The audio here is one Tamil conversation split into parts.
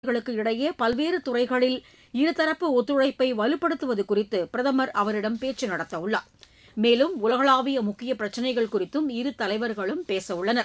களுக்கு இடையே பல்வேறு துறைகளில் இருதரப்பு ஒத்துழைப்பை வலுப்படுத்துவது குறித்து பிரதமர் அவரிடம் பேச்சு நடத்தவுள்ளார் மேலும் உலகளாவிய முக்கிய பிரச்சினைகள் குறித்தும் இரு தலைவர்களும் பேசவுள்ளனர்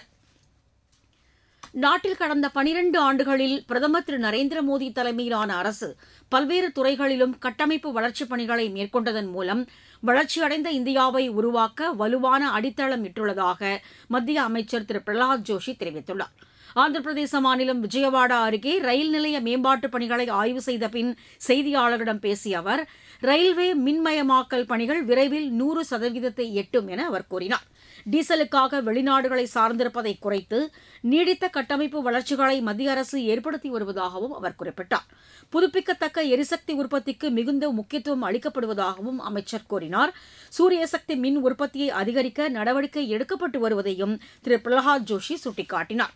நாட்டில் கடந்த பனிரண்டு ஆண்டுகளில் பிரதமர் திரு நரேந்திர மோடி தலைமையிலான அரசு பல்வேறு துறைகளிலும் கட்டமைப்பு வளர்ச்சிப் பணிகளை மேற்கொண்டதன் மூலம் வளர்ச்சியடைந்த இந்தியாவை உருவாக்க வலுவான அடித்தளம் இட்டுள்ளதாக மத்திய அமைச்சர் திரு பிரகலாத் ஜோஷி தெரிவித்துள்ளார் ஆந்திர பிரதேச மாநிலம் விஜயவாடா அருகே ரயில் நிலைய மேம்பாட்டுப் பணிகளை ஆய்வு செய்த பின் செய்தியாளர்களிடம் பேசிய அவர் ரயில்வே மின்மயமாக்கல் பணிகள் விரைவில் நூறு சதவீதத்தை எட்டும் என அவர் கூறினார் டீசலுக்காக வெளிநாடுகளை சார்ந்திருப்பதை குறைத்து நீடித்த கட்டமைப்பு வளர்ச்சிகளை மத்திய அரசு ஏற்படுத்தி வருவதாகவும் அவர் குறிப்பிட்டார் புதுப்பிக்கத்தக்க எரிசக்தி உற்பத்திக்கு மிகுந்த முக்கியத்துவம் அளிக்கப்படுவதாகவும் அமைச்சர் கூறினார் சூரிய சக்தி மின் உற்பத்தியை அதிகரிக்க நடவடிக்கை எடுக்கப்பட்டு வருவதையும் திரு பிரகலாத் ஜோஷி சுட்டிக்காட்டினார்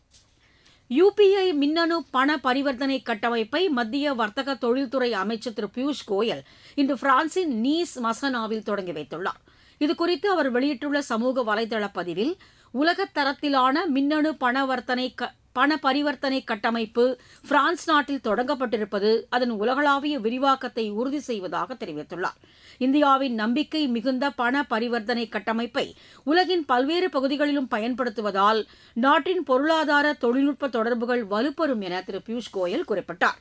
யுபிஐ மின்னணு பண பரிவர்த்தனை கட்டமைப்பை மத்திய வர்த்தக தொழில்துறை அமைச்சர் திரு பியூஷ் கோயல் இன்று பிரான்சின் நீஸ் மசனாவில் தொடங்கி வைத்துள்ளார் இதுகுறித்து அவர் வெளியிட்டுள்ள சமூக வலைதள பதிவில் உலகத் தரத்திலான மின்னணு பணவர்த்தனை பண பரிவர்த்தனை கட்டமைப்பு பிரான்ஸ் நாட்டில் தொடங்கப்பட்டிருப்பது அதன் உலகளாவிய விரிவாக்கத்தை உறுதி செய்வதாக தெரிவித்துள்ளார் இந்தியாவின் நம்பிக்கை மிகுந்த பண பரிவர்த்தனை கட்டமைப்பை உலகின் பல்வேறு பகுதிகளிலும் பயன்படுத்துவதால் நாட்டின் பொருளாதார தொழில்நுட்ப தொடர்புகள் வலுப்பெறும் என திரு பியூஷ் கோயல் குறிப்பிட்டார்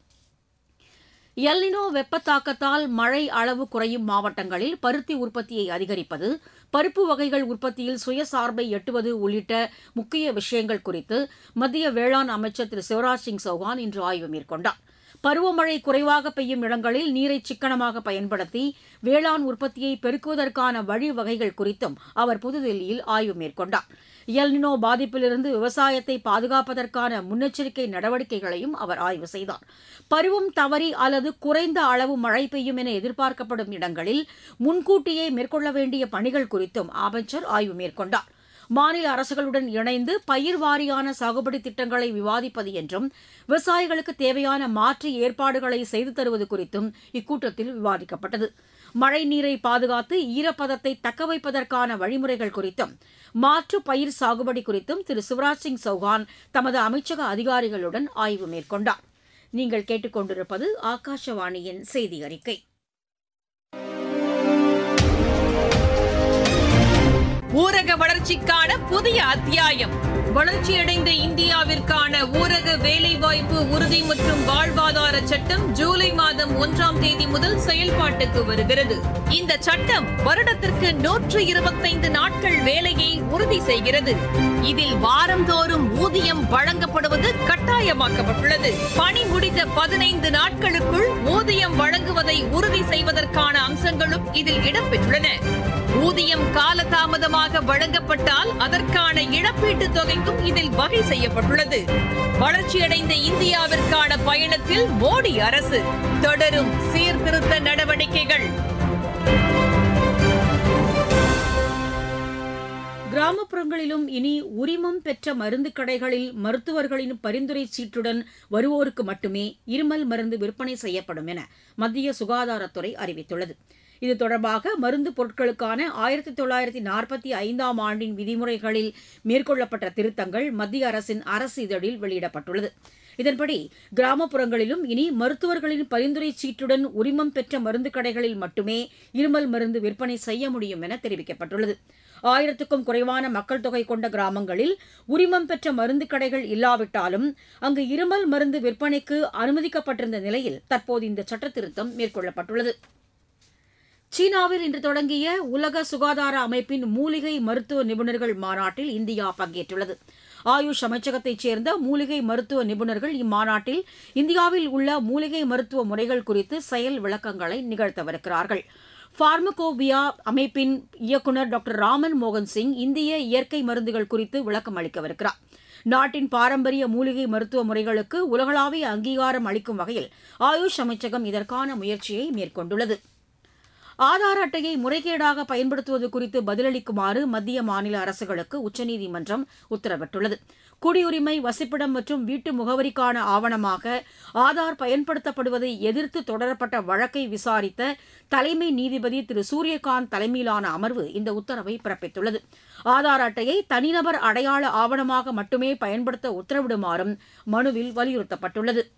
எல்னினோ வெப்பத்தாக்கத்தால் மழை அளவு குறையும் மாவட்டங்களில் பருத்தி உற்பத்தியை அதிகரிப்பது பருப்பு வகைகள் உற்பத்தியில் சுயசார்பை எட்டுவது உள்ளிட்ட முக்கிய விஷயங்கள் குறித்து மத்திய வேளாண் அமைச்சர் திரு சிவராஜ் சிங் சௌஹான் இன்று ஆய்வு மேற்கொண்டார் பருவமழை குறைவாக பெய்யும் இடங்களில் நீரை சிக்கனமாக பயன்படுத்தி வேளாண் உற்பத்தியை பெருக்குவதற்கான வழிவகைகள் குறித்தும் அவர் புதுதில்லியில் ஆய்வு மேற்கொண்டார் எல்னினோ பாதிப்பிலிருந்து விவசாயத்தை பாதுகாப்பதற்கான முன்னெச்சரிக்கை நடவடிக்கைகளையும் அவர் ஆய்வு செய்தார் பருவம் தவறி அல்லது குறைந்த அளவு மழை பெய்யும் என எதிர்பார்க்கப்படும் இடங்களில் முன்கூட்டியே மேற்கொள்ள வேண்டிய பணிகள் குறித்தும் அமைச்சர் ஆய்வு மேற்கொண்டார் மாநில அரசுகளுடன் இணைந்து பயிர் வாரியான சாகுபடி திட்டங்களை விவாதிப்பது என்றும் விவசாயிகளுக்கு தேவையான மாற்று ஏற்பாடுகளை செய்து தருவது குறித்தும் இக்கூட்டத்தில் விவாதிக்கப்பட்டது மழை நீரை பாதுகாத்து ஈரப்பதத்தை தக்கவைப்பதற்கான வழிமுறைகள் குறித்தும் மாற்று பயிர் சாகுபடி குறித்தும் திரு சிவராஜ் சிங் சௌஹான் தமது அமைச்சக அதிகாரிகளுடன் ஆய்வு மேற்கொண்டார் நீங்கள் கேட்டுக்கொண்டிருப்பது ஆகாஷவாணியின் செய்தி அறிக்கை ஊரக வளர்ச்சிக்கான புதிய அத்தியாயம் வளர்ச்சியடைந்த இந்தியாவிற்கான ஊரக வேலைவாய்ப்பு உறுதி மற்றும் வாழ்வாதார சட்டம் ஜூலை மாதம் ஒன்றாம் தேதி முதல் செயல்பாட்டுக்கு வருகிறது இந்த சட்டம் வருடத்திற்கு நூற்று இருபத்தைந்து நாட்கள் வேலையை உறுதி செய்கிறது இதில் வாரந்தோறும் ஊதியம் வழங்கப்படுவது கட்டாயமாக்கப்பட்டுள்ளது பணி முடிந்த பதினைந்து நாட்களுக்குள் ஊதியம் வழங்குவதை உறுதி செய்வதற்கான அம்சங்களும் இதில் இடம்பெற்றுள்ளன ஊதியம் காலதாமதமாக வழங்கப்பட்டால் அதற்கான இழப்பீட்டு தொகைக்கும் இதில் வகை செய்யப்பட்டுள்ளது வளர்ச்சியடைந்த இந்தியாவிற்கான பயணத்தில் மோடி அரசு தொடரும் சீர்திருத்த நடவடிக்கைகள் கிராமப்புறங்களிலும் இனி உரிமம் பெற்ற மருந்து கடைகளில் மருத்துவர்களின் பரிந்துரை சீட்டுடன் வருவோருக்கு மட்டுமே இருமல் மருந்து விற்பனை செய்யப்படும் என மத்திய சுகாதாரத்துறை அறிவித்துள்ளது இது தொடர்பாக மருந்து பொருட்களுக்கான ஆயிரத்தி தொள்ளாயிரத்தி நாற்பத்தி ஐந்தாம் ஆண்டின் விதிமுறைகளில் மேற்கொள்ளப்பட்ட திருத்தங்கள் மத்திய அரசின் அரசு இதழில் வெளியிடப்பட்டுள்ளது இதன்படி கிராமப்புறங்களிலும் இனி மருத்துவர்களின் பரிந்துரை சீட்டுடன் உரிமம் பெற்ற மருந்து கடைகளில் மட்டுமே இருமல் மருந்து விற்பனை செய்ய முடியும் என தெரிவிக்கப்பட்டுள்ளது ஆயிரத்துக்கும் குறைவான மக்கள் தொகை கொண்ட கிராமங்களில் உரிமம் பெற்ற மருந்து கடைகள் இல்லாவிட்டாலும் அங்கு இருமல் மருந்து விற்பனைக்கு அனுமதிக்கப்பட்டிருந்த நிலையில் தற்போது இந்த சட்டத்திருத்தம் மேற்கொள்ளப்பட்டுள்ளது சீனாவில் இன்று தொடங்கிய உலக சுகாதார அமைப்பின் மூலிகை மருத்துவ நிபுணர்கள் மாநாட்டில் இந்தியா பங்கேற்றுள்ளது ஆயுஷ் அமைச்சகத்தைச் சேர்ந்த மூலிகை மருத்துவ நிபுணர்கள் இம்மாநாட்டில் இந்தியாவில் உள்ள மூலிகை மருத்துவ முறைகள் குறித்து செயல் விளக்கங்களை நிகழ்த்தவிருக்கிறார்கள் பார்மகோபியா அமைப்பின் இயக்குநர் டாக்டர் ராமன் மோகன் சிங் இந்திய இயற்கை மருந்துகள் குறித்து விளக்கம் அளிக்கவிருக்கிறார் நாட்டின் பாரம்பரிய மூலிகை மருத்துவ முறைகளுக்கு உலகளாவிய அங்கீகாரம் அளிக்கும் வகையில் ஆயுஷ் அமைச்சகம் இதற்கான முயற்சியை மேற்கொண்டுள்ளது ஆதார் அட்டையை முறைகேடாக பயன்படுத்துவது குறித்து பதிலளிக்குமாறு மத்திய மாநில அரசுகளுக்கு உச்சநீதிமன்றம் உத்தரவிட்டுள்ளது குடியுரிமை வசிப்பிடம் மற்றும் வீட்டு முகவரிக்கான ஆவணமாக ஆதார் பயன்படுத்தப்படுவதை எதிர்த்து தொடரப்பட்ட வழக்கை விசாரித்த தலைமை நீதிபதி திரு சூரியகாந்த் தலைமையிலான அமர்வு இந்த உத்தரவை பிறப்பித்துள்ளது ஆதார் அட்டையை தனிநபர் அடையாள ஆவணமாக மட்டுமே பயன்படுத்த உத்தரவிடுமாறும் மனுவில் வலியுறுத்தப்பட்டுள்ளது